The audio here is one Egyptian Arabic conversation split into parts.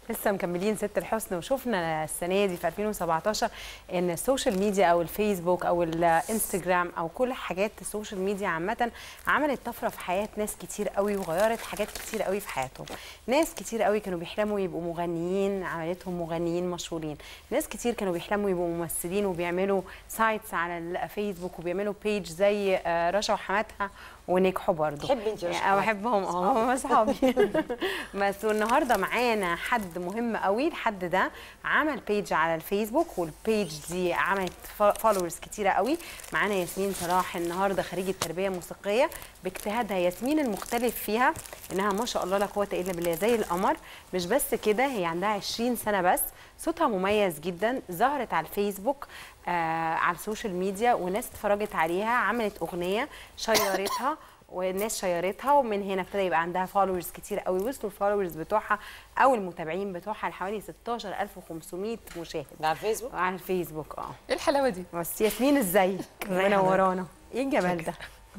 لسه مكملين ست الحسن وشفنا السنه دي في 2017 ان السوشيال ميديا او الفيسبوك او الانستجرام او كل حاجات السوشيال ميديا عامه عملت طفره في حياه ناس كتير قوي وغيرت حاجات كتير قوي في حياتهم ناس كتير قوي كانوا بيحلموا يبقوا مغنيين عملتهم مغنيين مشهورين ناس كتير كانوا بيحلموا يبقوا ممثلين وبيعملوا سايتس على الفيسبوك وبيعملوا بيج زي آه، رشا وحماتها ونجحوا برضه تحبي انت رشا انا حماتها؟ بحبهم اه هم اصحابي بس والنهارده معانا حد مهم قوي الحد ده عمل بيج على الفيسبوك والبيج دي عملت فولورز كتيره قوي معانا ياسمين صلاح النهارده خريجه تربيه موسيقيه باجتهادها ياسمين المختلف فيها انها ما شاء الله لا قوه الا بالله زي القمر مش بس كده هي عندها 20 سنه بس صوتها مميز جدا ظهرت على الفيسبوك آه على السوشيال ميديا وناس اتفرجت عليها عملت اغنيه شيرتها والناس شيرتها ومن هنا ابتدى يبقى عندها فولورز كتير قوي وصلوا الفولورز بتوعها او المتابعين بتوعها لحوالي 16500 مشاهد ده على الفيسبوك على الفيسبوك اه ايه الحلاوه دي بس ياسمين ازيك منورانا ايه الجمال ده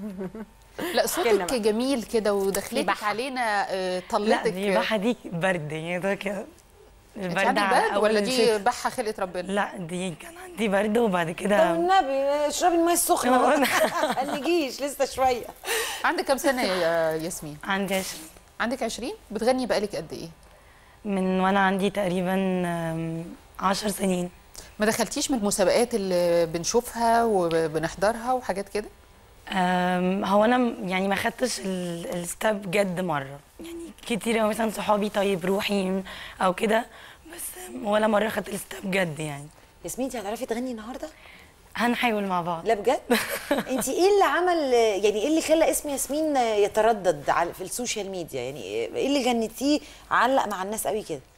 لا صوتك بقى. جميل كده ودخلتك بحة. علينا آه، لا طلتك دي بحة دي برد يعني ده كده انت عندك على برد أول ولا دي الشتاء. بحه خلقه ربنا لا دي كان عندي برد وبعد طب كده النبي اشربي الميه السخنه ما تقلقيش لسه شويه عندك كام سنه يا ياسمين عندي عشرين عندك 20 بتغني بقالك قد ايه من وانا عندي تقريبا آم، عشر سنين ما دخلتيش من المسابقات اللي بنشوفها وبنحضرها وحاجات كده آم، هو انا م- يعني ما خدتش ال- الستاب جد مره يعني كتير أوي مثلا صحابي طيب روحي او كده بس ولا مره خدت الستاب جد يعني ياسمين انت هتعرفي تغني النهارده؟ هنحاول مع بعض لا بجد؟ انت ايه اللي عمل يعني ايه اللي خلى اسم ياسمين يتردد على في السوشيال ميديا؟ يعني ايه اللي غنيتيه علق مع الناس قوي كده؟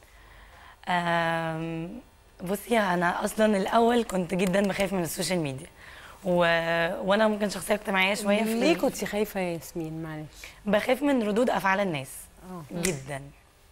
آم، بصي انا اصلا الاول كنت جدا بخاف من السوشيال ميديا و... وانا ممكن شخصيه اجتماعيه شويه في ليه كنت خايفه يا ياسمين معلش بخاف من ردود افعال الناس اه جدا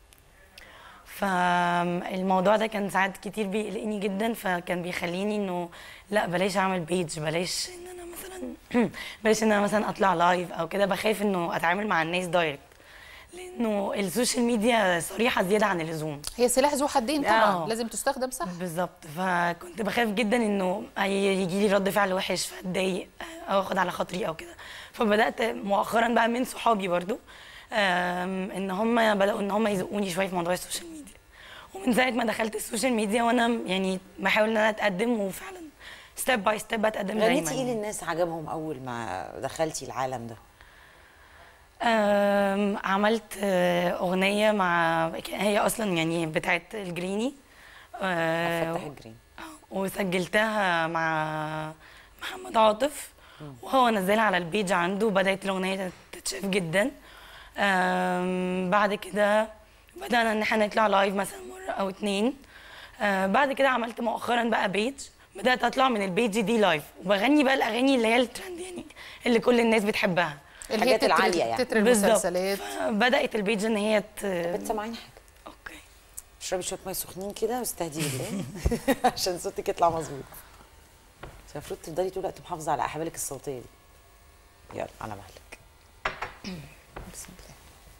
فالموضوع ده كان ساعات كتير بيقلقني جدا فكان بيخليني انه لا بلاش اعمل بيج بلاش ان انا مثلا بلاش ان انا مثلا اطلع لايف او كده بخاف انه اتعامل مع الناس دايركت لانه السوشيال ميديا صريحه زياده عن اللزوم هي سلاح ذو حدين طبعا آه. لازم تستخدم صح بالظبط فكنت بخاف جدا انه يجي لي رد فعل وحش فاتضايق او اخد على خاطري او كده فبدات مؤخرا بقى من صحابي برضو آم، ان هم بداوا ان هم يزقوني شويه في موضوع السوشيال ميديا ومن ساعه ما دخلت السوشيال ميديا وانا يعني بحاول ان انا اتقدم وفعلا ستيب باي ستيب بتقدم غنيتي دايما ايه للناس عجبهم اول ما دخلتي العالم ده؟ آم، عملت آه، اغنيه مع هي اصلا يعني بتاعت الجريني آه، فتح الجرين وسجلتها مع محمد عاطف وهو نزلها على البيج عنده وبدات الاغنيه تتشاف جدا آم، بعد كده بدانا ان احنا نطلع لايف مثلا مره او اتنين آه، بعد كده عملت مؤخرا بقى بيج بدات اطلع من البيج دي لايف وبغني بقى الاغاني اللي هي الترند يعني اللي كل الناس بتحبها اللي هي الحاجات تتر- العالية يعني. تتر بالظبط. المسلسلات بدات البيج ان هي ت... بتسمعيني حاجه اوكي اشربي شويه ميه سخنين كده واستهدي بالله عشان صوتك يطلع مظبوط انت المفروض تفضلي طول الوقت محافظه على احوالك الصوتيه دي يلا على مهلك بسم الله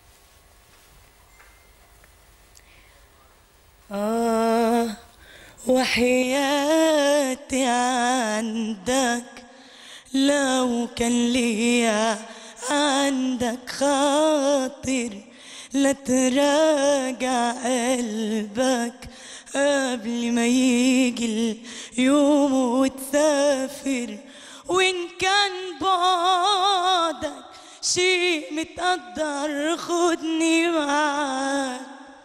آه وحياتي عندك لو كان ليا عندك خاطر لا تراجع قلبك قبل ما يجي اليوم وتسافر وإن كان بعدك شيء متقدر خدني معاك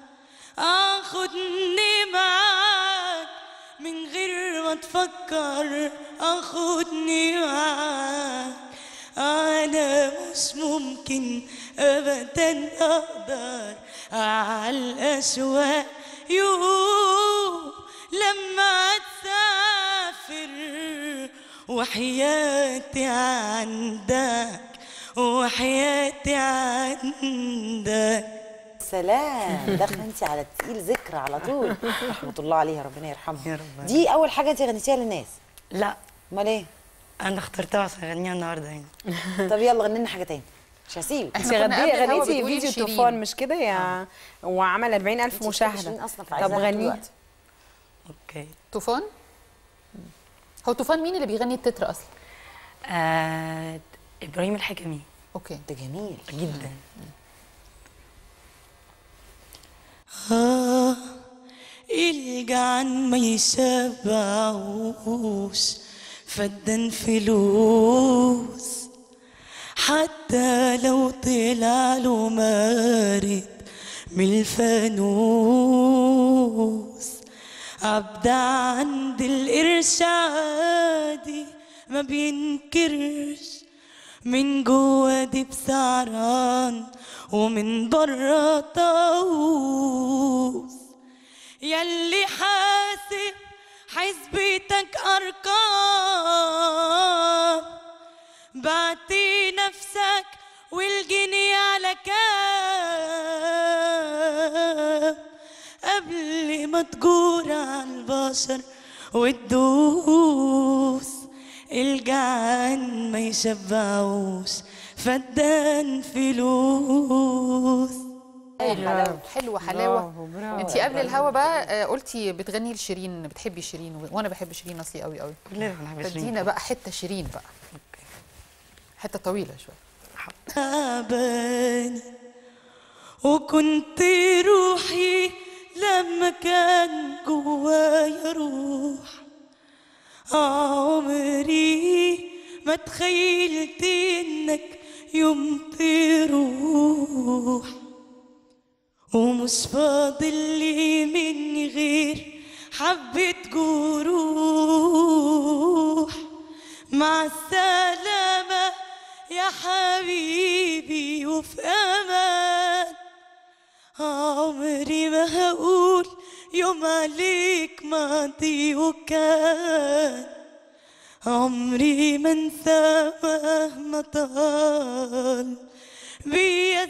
اخدني معاك من غير ما تفكر اخدني معاك انا مش ممكن ابدا اقدر على الاشواق يوم لما تسافر وحياتي عندك وحياتي عندك سلام داخله انت على التقيل ذكرى على طول رحمه الله عليها ربنا يرحمها يا رب. دي اول حاجه انت غنيتيها للناس لا امال ايه انا اخترتها عشان اغنيها النهارده يعني طب يلا غني لنا حاجه تاني مش هسيب إحنا انت كنا غنيتي قبل الهوا غنيتي بتقولي فيديو لشيرين. طوفان مش كده يا وعمل 40000 انت بتحبي شيرين مشاهده اصلا طب فعايزاها طول غني الوقت. اوكي طوفان هو طوفان مين اللي بيغني التتر اصلا آه ابراهيم الحكمي اوكي ده جميل جدا آه الجعان ما يشبعوش فدان فلوس حتى لو طلع له مارد من الفانوس عبد عند القرش عادي ما بينكرش من جوا دي بسعران ومن برا طاووس يلي حاسب حسبتك ارقام بعتي نفسك والجنيه على كام قبل ما تجور على البشر وتدوس الجعان ما يشبعوش فدان فلوس حلوه حلوه حلاوه برافو، برافو. انت قبل الهوا بقى آه، قلتي بتغني لشيرين بتحبي شيرين و- وانا بحب شيرين اصلي قوي قوي كلنا بنحب فادينا بقى حته شيرين بقى حته طويله شويه تعبانة وكنت روحي لما كان جوايا روح عمري ما تخيلت انك يوم تروح ومش فاضل لي مني غير حبة جروح مع السلامة يا حبيبي وفي أمان عمري ما هقول يوم عليك ماضي وكان عمري ما انسى مهما طال بيا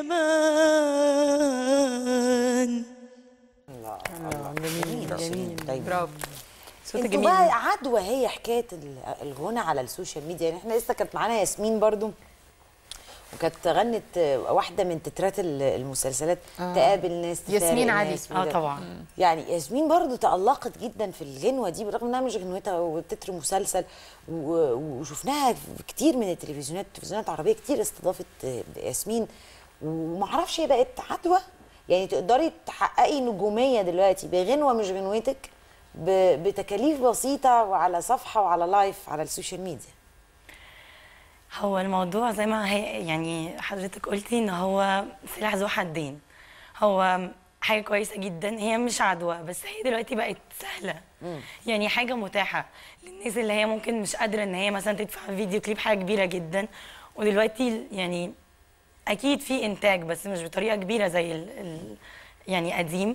الزمان الله جميل جميل طيب برافو صوت انتوا جميل بقى عدوى هي حكايه ال- الغنى على السوشيال ميديا يعني احنا لسه كانت معانا ياسمين برضو وكانت غنت آه، واحده من تترات ال- المسلسلات آه. تقابل ناس تفارق ياسمين علي. ناس اه وده. طبعا يعني ياسمين برضو تألقت جدا في الغنوة دي بالرغم انها مش غنوتها وتتر مسلسل و- وشفناها في كتير من التلفزيونات التلفزيونات العربية كتير استضافت آه، ياسمين ومعرفش هي بقت عدوى يعني تقدري تحققي نجومية دلوقتي بغنوة مش غنوتك ب- بتكاليف بسيطة وعلى صفحة وعلى لايف على السوشيال ميديا هو الموضوع زي ما هي يعني حضرتك قلتي ان هو سلاح ذو حدين هو حاجه كويسه جدا هي مش عدوى بس هي دلوقتي بقت سهله يعني حاجه متاحه للناس اللي هي ممكن مش قادره ان هي مثلا تدفع في فيديو كليب حاجه كبيره جدا ودلوقتي يعني اكيد في انتاج بس مش بطريقه كبيره زي ال ال يعني قديم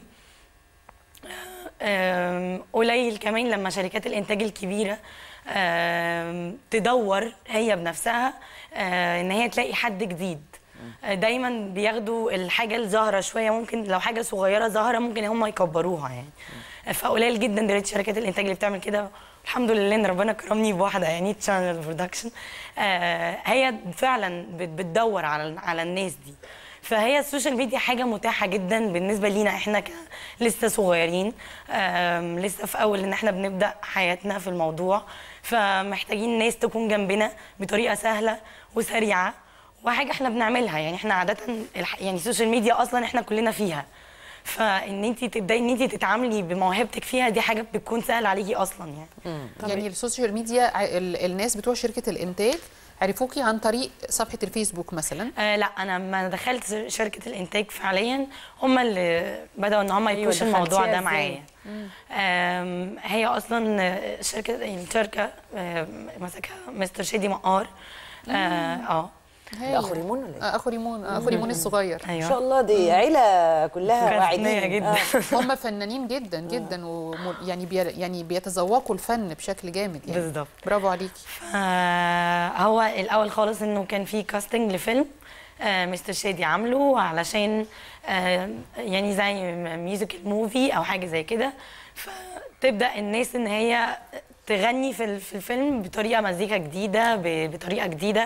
آم، قليل كمان لما شركات الانتاج الكبيره آم، تدور هي بنفسها آه، ان هي تلاقي حد جديد آه، دايما بياخدوا الحاجه الظاهره شويه ممكن لو حاجه صغيره ظاهره ممكن هم يكبروها يعني آه، فقليل جدا دلوقتي شركات الانتاج اللي بتعمل كده الحمد لله ان ربنا كرمني بواحده يعني تشانل برودكشن هي فعلا بت- بتدور على على الناس دي فهي السوشيال ميديا حاجة متاحة جدا بالنسبة لينا احنا ك... لسه صغيرين آم، لسه في أول إن احنا بنبدأ حياتنا في الموضوع فمحتاجين ناس تكون جنبنا بطريقة سهلة وسريعة وحاجة احنا بنعملها يعني احنا عادة الح... يعني السوشيال ميديا أصلا احنا كلنا فيها فإن انت تبدأي إن انت تتعاملي بموهبتك فيها دي حاجة بتكون سهلة عليكي أصلا يعني يعني السوشيال ميديا ع- ال- الناس بتوع شركه الانتاج عرفوكي عن طريق صفحه الفيسبوك مثلا آه لا انا ما دخلت شركه الانتاج فعليا هم اللي بداوا ان هم أيوة، يبوشوا الموضوع دخلتيها ده إزاي؟ معايا آم، هي اصلا آه، شركه يعني شركه آه، مسكها مستر شادي مقار اه اه ده اخو ريمون ولا ايه؟ آه، اخو ريمون آه، اخو ريمون الصغير ما ايوه شاء الله دي عيله كلها غنية واعدين جدا. آه. هم فنانين جدا جدا وم- يعني بي يعني بيتذوقوا الفن بشكل جامد يعني بالظبط. برافو عليكي آه، هو الاول خالص انه كان في كاستنج لفيلم آه، مستر شادي عامله علشان آه، يعني زي ميوزيكال موفي او حاجه زي كده فتبدا الناس ان هي تغني في ال- في الفيلم بطريقه مزيكا جديده ب- بطريقه جديده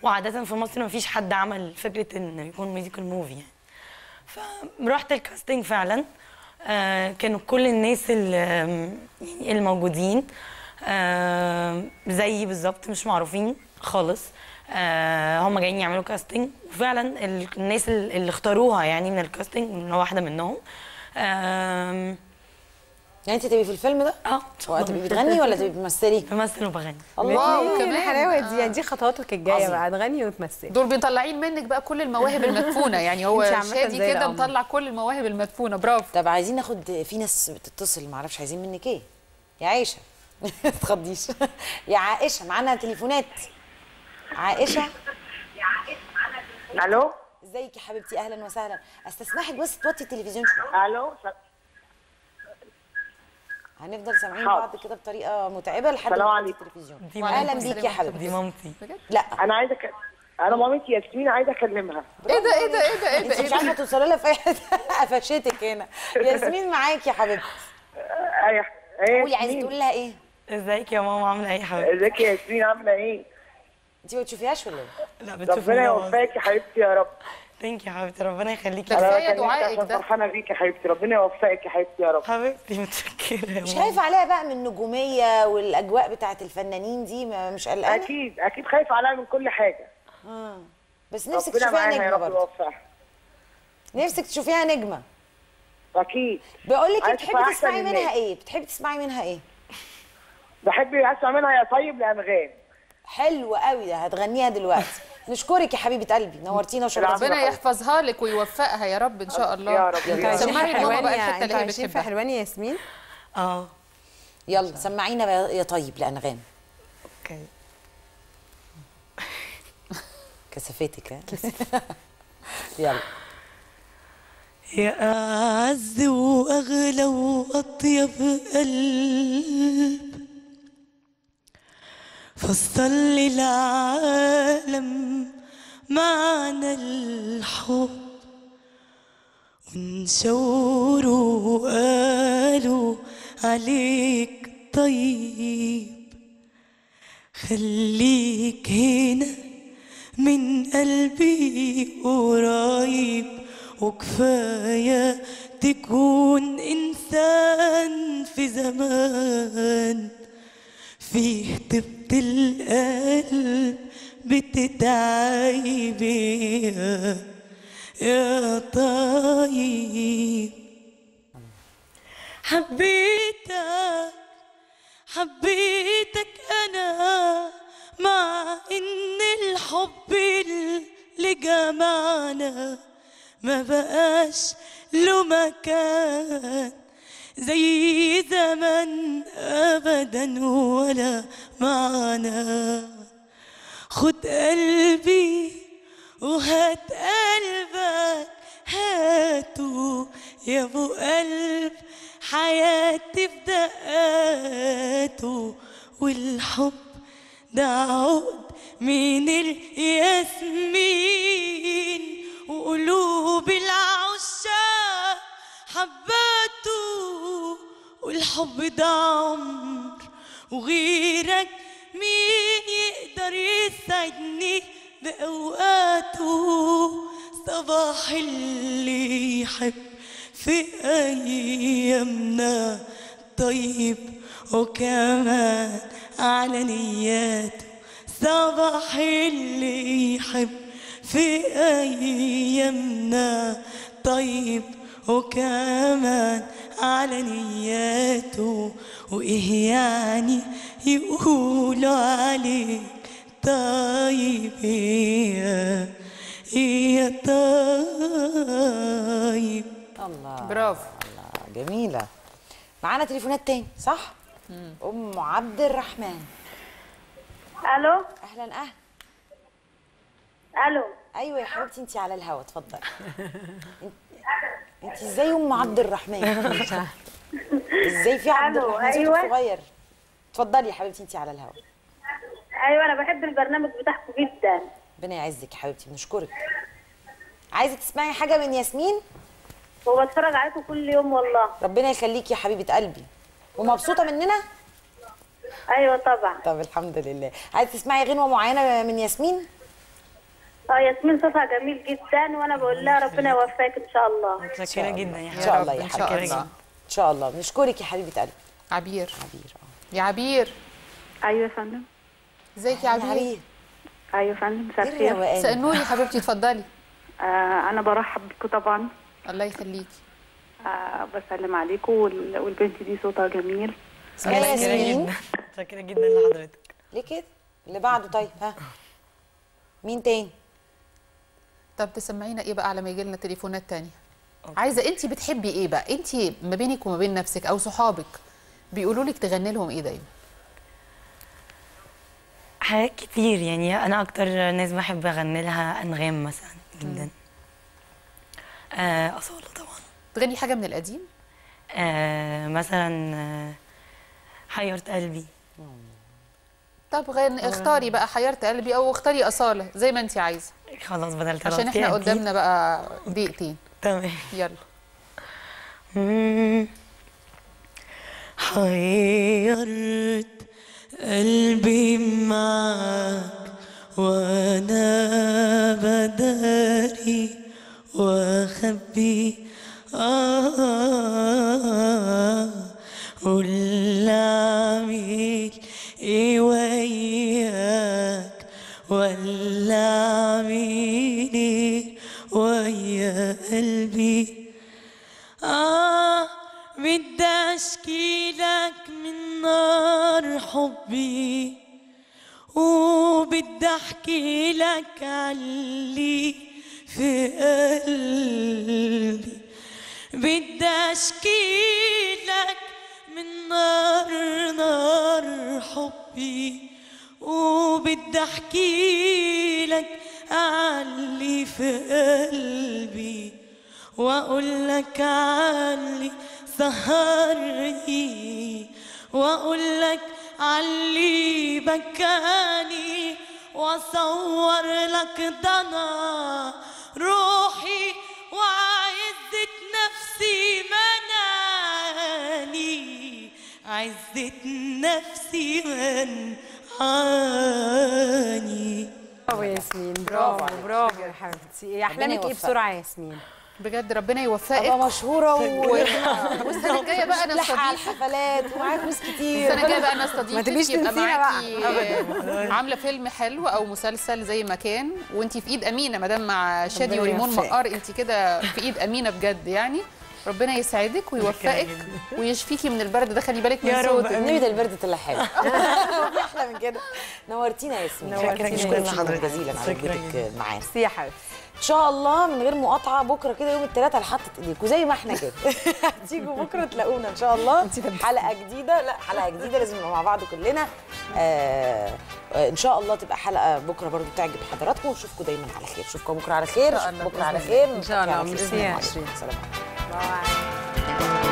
وعاده في مصر ما فيش حد عمل فكره انه يكون ميوزيكال موفي يعني فرحت الكاستنج فعلا آه كانوا كل الناس ال- يعني الموجودين آه زيي بالظبط مش معروفين خالص آه هم جايين يعملوا كاستنج وفعلا ال- الناس ال- اللي اختاروها يعني من الكاستنج انا واحده منهم آم، يعني انت تبقي في الفيلم ده اه وهتبقي بتغني ولا تبقي بتمثلي بمثل وبغني الله واو إيه كمان الحلاوه دي يعني دي خطواتك الجايه عظيم. بقى تغني وتمثلي دول بيطلعين منك بقى كل المواهب المدفونه يعني هو انتي عامة شادي زي كده القمر. مطلع كل المواهب المدفونه برافو طب عايزين ناخد في ناس بتتصل معرفش عايزين منك ايه يا عائشه ما تخضيش يا عائشه معانا تليفونات عائشه الو ازيك يا حبيبتي اهلا وسهلا استسمحك بس توطي التلفزيون شويه الو هنفضل سامعين حاضر. بعض كده بطريقه متعبه لحد السلام ما عليكم. توطي التلفزيون دي اهلا مامتي. بيك يا دي حبيبتي مامتي لا انا عايزه أك... انا مامتي ياسمين عايزه اكلمها ايه ده ايه ده ايه ده ايه انت ده مش إيه عارفه ده توصلي لها في اي حته قفشتك هنا ياسمين معاك يا حبيبتي ايه ايه قولي عايزه ياسمين تقولي لها ايه ازيك يا ماما عامله ايه يا حبيبتي ازيك يا ياسمين عامله ايه انت ما بتشوفيهاش ولا ايه لا ربنا بتشوفيني يوفقك يا حبيبتي يا رب ثانك يو حبيبتي ربنا يخليكي ده انا كفاية بكلمك دعائك عشان ده. فرحانه بيك يا حبيبتي ربنا يوفقك يا حبيبتي يا رب حبيبتي متشكره يا مش ماما خايفه عليها بقى من النجوميه والاجواء بتاعت الفنانين دي ما- مش قلقانه اكيد اكيد خايفه عليها من كل حاجه بس نفسك ربنا تشوفيها معاها يا نجمه رب برضه يوفقها نفسك تشوفيها نجمه اكيد بقول لك عايزة بتحبي تبقى أحسن تسمعي الناس. منها ايه بتحبي تسمعي منها ايه بحب اسمع منها يا طيب لانغام حلو قوي ده هتغنيها دلوقتي نشكرك يا حبيبه قلبي نورتينا وشرفتينا ربنا حبيبتي. يحفظها لك ويوفقها يا رب ان شاء الله يا رب يلا. يا رب. سمعي لماما بقى الحته اللي انتوا هي عايشين في بتحبها حلوان يا ياسمين اه يلا سمعينا بقى يا طيب لانغام اوكي كسفتك ها يلا يا أعز وأغلى وأطيب قلب فصل للعالم معنى الحب ونشوروا وقالوا عليك طيب خليك هنا من قلبي قريب وكفاية تكون إنسان في زمان فيه طبت القلب بتتعب يا يا طيب حبيتك حبيتك انا مع ان الحب اللي جمعنا ما بقاش له مكان زي زمان ابدا ولا معنا خد قلبي وهات قلبك هاتوا يا ابو قلب حياتي في دقاته والحب ده عقد من الياسمين وقلوب العشاق حباته والحب ده عمر وغيرك مين يقدر يسعدني بأوقاته صباح اللي يحب في أيامنا طيب وكمان على نياته صباح اللي يحب في أيامنا طيب وكمان على نياته وإيه يعني يقولوا عليك طيب يا يا طيب الله برافو الله جميلة معانا تليفونات تاني صح؟ أم عبد الرحمن الو أهلا أهلا الو أيوة يا حبيبتي أنت على الهوا اتفضلي انت انت ازاي أم عبد الرحمن؟ ازاي في عبد ألو، الرحمن صوتك أيوة. صغير اتفضلي يا حبيبتي أنت على الهوا ايوه انا بحب البرنامج بتاعكم جدا ربنا يعزك يا حبيبتي بنشكرك عايزة تسمعي حاجة من ياسمين؟ وبتفرج عليكم كل يوم والله ربنا يخليكي يا حبيبة قلبي ومبسوطة مننا؟ ايوه طبعا طب الحمد لله عايزة تسمعي غنوة معينة من ياسمين؟ اه ياسمين صوتها جميل جدا وانا بقول لها ربنا يوفقك ان شاء الله متشكره جدا يا ان حبيبي شاء الله يا إن شاء حبيبتي الله. ان شاء الله بنشكرك يا حبيبه قلبي عبير عبير اه يا عبير ايوه يا فندم ازيك يا عبير عبير ايوه يا فندم مساء ايه الخير الروقان مساء النور يا حبيبتي اتفضلي آه انا برحب بيكم طبعا الله يخليكي آه بسلم عليكم وال- والبنت دي صوتها جميل اسمها متشكره ياسمين جدا متشكره جدا لحضرتك ليه كده اللي بعده طيب ها مين تاني طب تسمعينا ايه بقى على ما يجي لنا تليفونات تانية عايزه انت بتحبي ايه بقى انت ما بينك وما بين نفسك او صحابك بيقولوا لك تغني لهم ايه دايما حاجات كتير يعني انا اكتر ناس بحب اغني لها انغام مثلا جدا آه اصاله طبعا تغني حاجه من القديم آه مثلا آه حيرت قلبي طب غن... اختاري بقى حيرت قلبي او اختاري اصاله زي ما انت عايزه خلاص بدل عشان احنا قدامنا بقى دقيقتين تمام يلا مم. حيرت قلبي معاك وانا بداري واخبي آه ولا اعمل ايه وياك ولا اعمل ايه ويا قلبي آه بدي أشكي لك من نار حبي وبدي أحكي لك علي في قلبي بدي أشكي لك من نار نار حبي وبدي أحكي لك علي في قلبي واقول لك علي سهرني واقول لك علي بكاني واصور لك ضنا روحي وعزة نفسي مناني عزة نفسي منعاني برافو يا ياسمين برافو برافو يا حبيبتي احلامك ايه يوفقك. بسرعه يا ياسمين بجد ربنا ابقى يوفقك مشهوره و... والسنه الجايه بقى انا ملحقه على استضيفك الحفلات ومعايا فلوس كتير السنه الجايه بقى انا استضيفك ما تبقيش يبقى تنسينا معاكي آه، عامله فيلم حلو او مسلسل زي ما كان وانت في ايد امينه ما دام مع شادي ربنا وريمون يوفقك. مقار انت كده في ايد امينه بجد يعني ربنا يسعدك ويوفقك ويشفيكي من البرد ده خلي بالك من يا رب صوتك النبي ده البرد طلع حلو في احلى من كده نورتينا يا ياسمين نورتينا. شكرا شكراً شكرا جزيلا على شكراً وجودك معانا ميرسي يا حبيبتي ان شاء الله من غير مقاطعه بكره كده يوم الثلاثاء لحطت ايديكوا زي ما احنا كده هتيجوا بكره تلاقونا ان شاء الله حلقه جديده لا حلقه جديده لازم نبقى مع بعض كلنا آه آه، ان شاء الله تبقى حلقه بكره برضو تعجب حضراتكم ونشوفكم دايما على خير اشوفكم بكره على خير إن شاء اشوفكم الله بكره على بإذن خير إن شاء الله. نشوفكم على خير. ميرسي يا السلام عليكم. شيرين. سلام عليكم. باي